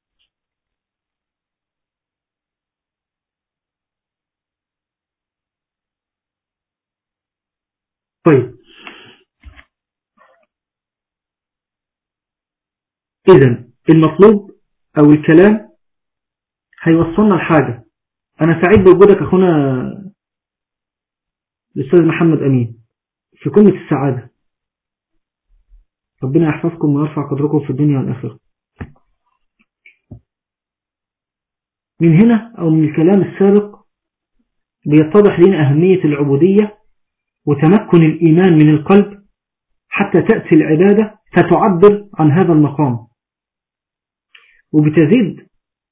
طيب إذا المطلوب أو الكلام هيوصلنا لحاجة أنا سعيد بوجودك أخونا الأستاذ محمد أمين في قمة السعادة ربنا يحفظكم ويرفع قدركم في الدنيا والآخرة من هنا أو من الكلام السابق بيتضح لنا أهمية العبودية وتمكن الإيمان من القلب حتى تأتي العبادة فتعبر عن هذا المقام وبتزيد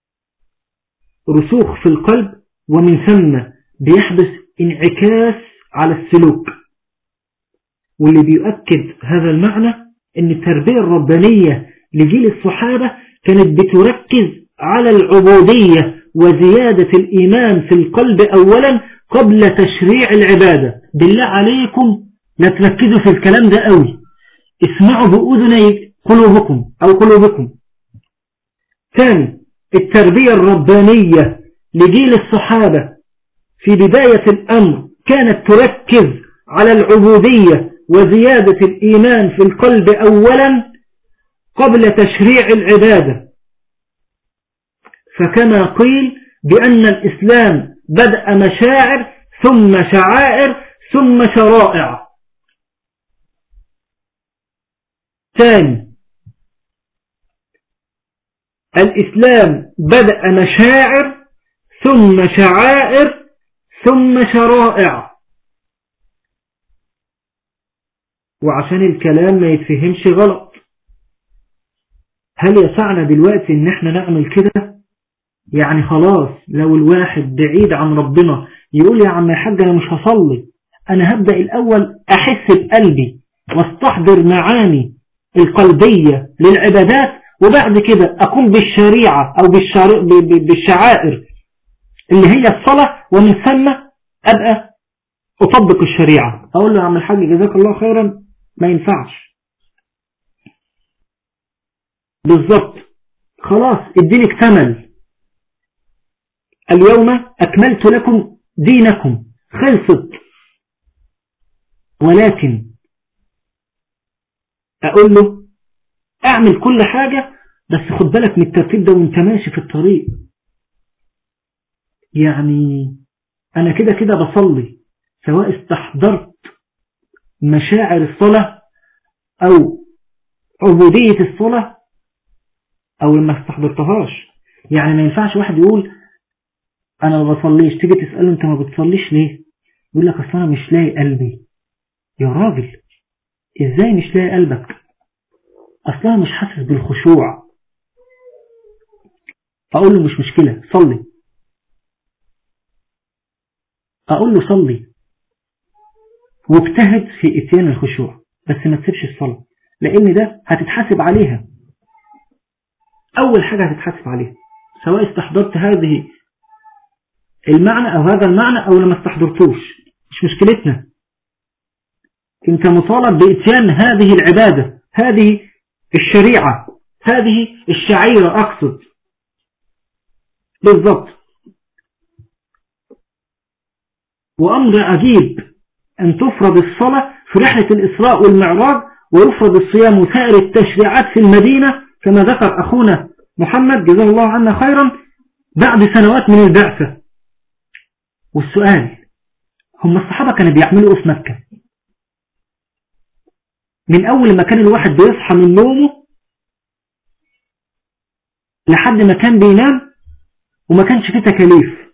رسوخ في القلب ومن ثم بيحدث انعكاس على السلوك واللي بيؤكد هذا المعنى ان التربية الربانية لجيل الصحابة كانت بتركز على العبودية وزيادة الإيمان في القلب أولا قبل تشريع العبادة بالله عليكم لا تركزوا في الكلام ده قوي اسمعوا بأذني قلوبكم أو قلوبكم ثاني التربية الربانية لجيل الصحابة في بداية الأمر كانت تركز على العبودية وزيادة الإيمان في القلب أولا قبل تشريع العبادة فكما قيل بأن الإسلام بدأ مشاعر ثم شعائر ثم شرائع ثاني الإسلام بدأ مشاعر ثم شعائر ثم شرائع وعشان الكلام ما يتفهمش غلط هل يسعنا دلوقتي ان احنا نعمل كده يعني خلاص لو الواحد بعيد عن ربنا يقول يا عم يا حاج انا مش هصلي انا هبدأ الاول احس بقلبي واستحضر معاني القلبية للعبادات وبعد كده أقوم بالشريعة أو بالشعائر اللي هي الصلاة ومن ثم أبقى أطبق الشريعة أقول له يا عم الحاج جزاك الله خيرا ما ينفعش بالضبط خلاص الدين اكتمل اليوم أكملت لكم دينكم خلصت ولكن أقول له اعمل كل حاجة بس خد بالك من الترتيب ده وانت ماشي في الطريق يعني انا كده كده بصلي سواء استحضرت مشاعر الصلاة او عبودية الصلاة او لما استحضرتهاش يعني ما ينفعش واحد يقول انا ما بصليش تيجي تسأله انت ما بتصليش ليه يقول لك اصلا انا مش لاقي قلبي يا راجل ازاي مش لاقي قلبك أصلا مش حاسس بالخشوع أقول له مش مشكلة صلي أقول له صلي واجتهد في اتيان الخشوع بس ما تسيبش الصلاة لأن ده هتتحاسب عليها أول حاجة هتتحاسب عليها سواء استحضرت هذه المعنى أو هذا المعنى أو لما استحضرتوش مش مشكلتنا انت مطالب بإتيان هذه العبادة هذه الشريعة هذه الشعيرة أقصد بالضبط وأمر عجيب أن تفرض الصلاة في رحلة الإسراء والمعراج ويفرض الصيام وسائر التشريعات في المدينة كما ذكر أخونا محمد جزاه الله عنا خيرا بعد سنوات من البعثة والسؤال هم الصحابة كانوا بيعملوا في مكة من أول ما كان الواحد بيصحى من نومه لحد ما كان بينام وما كانش فيه تكاليف